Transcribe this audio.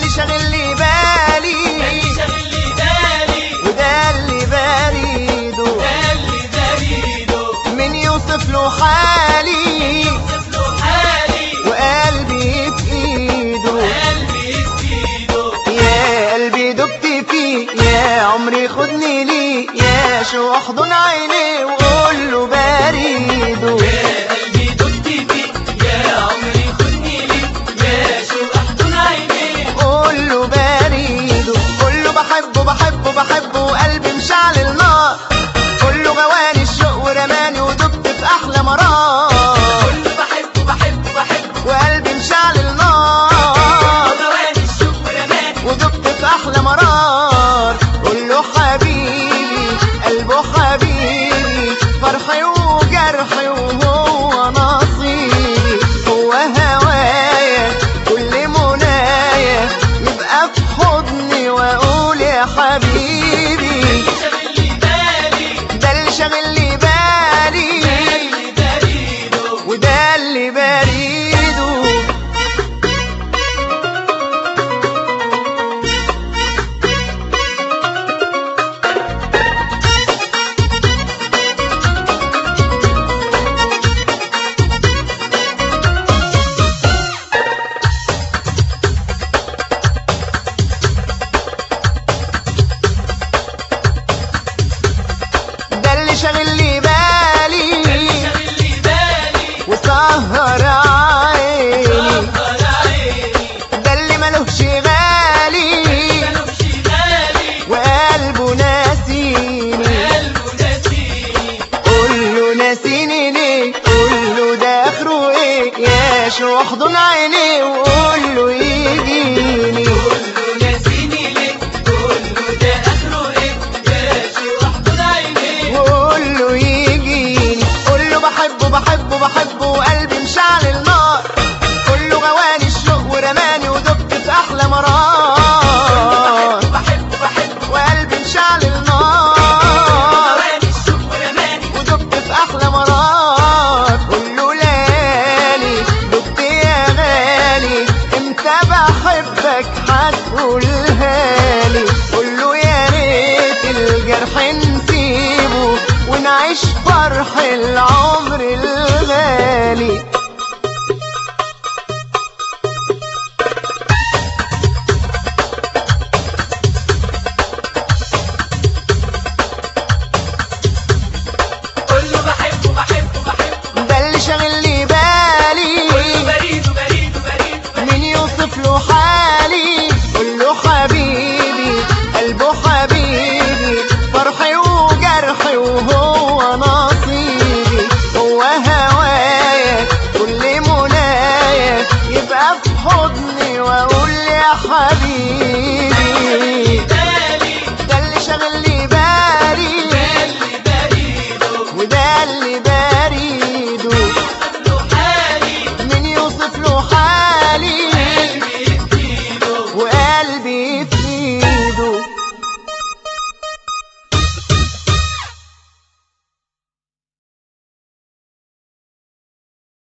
اللي شاغل لي بالي اللي شاغل لي بالي وده اللي بريده ده اللي بريده من يوصف له حالي يوصف له حالي وقلبي في ايده قلبي في ايده يا قلبي دبت فيه يا عمري خدني ليه يا شو احضن عيني وقول له بريده يا قلبي دقت فيك يا عمري خدني ليك يا شو احضن عينيك قول له بريده قول له بحبه بحبه بحبه وقلبي مشعل النار قول له غواني الشوق ورماني ودبت في احلى مرار قول له بحبه بحبه بحبه وقلبي مشعل النار وغواني الشوق ورماني ودبت في احلى مرار قول له حبيبي قلبه حبيبي فرحي وجرحي وهو نصيبي هو هوايا كل منايا يبقى في حضني واقول يا حبيبي شاغل لي بالي ده اللي شاغل لي بالي ده اللي بريده وده اللي بريده ده اللي شاغل لي بالي شاغل لي بالي وسهر عيني سهر عيني ده اللي ملوش غالي ملوش بالي وقلبه ناسيني قلبه نسيني قول له ناسيني ليه قول له ده اخره ايه يا شو احضن عيني وقول له يجيني قول له نسيني ليه قول له ده اخره ايه يا شو احضن عينيك وقول له يجيني قول له بحبه بحبه بحبه وقلبي مشعل النار قول له غواني الشوق ورماني ودبت في احلى مرار بحبه بحبه وقلبي مشعل النار غواني الشوق ورماني ودبت في احلى مرار قول له ليالي دبت يا غالي امتى بحبك هتقولها لي قول له يا ريت الجرح نسيبه ونعيش فرح العمر الغالي قول له بحبه بحبه بحبه ده اللي شاغل لي بالي قول له بريده بريده بريده مين يوصف له حالي قول له حبيبي قلبه حبيبي فرحي وجرحي وهو نصيبي هو هوايا كل منايا يبقى في حضني واقول يا حبيبي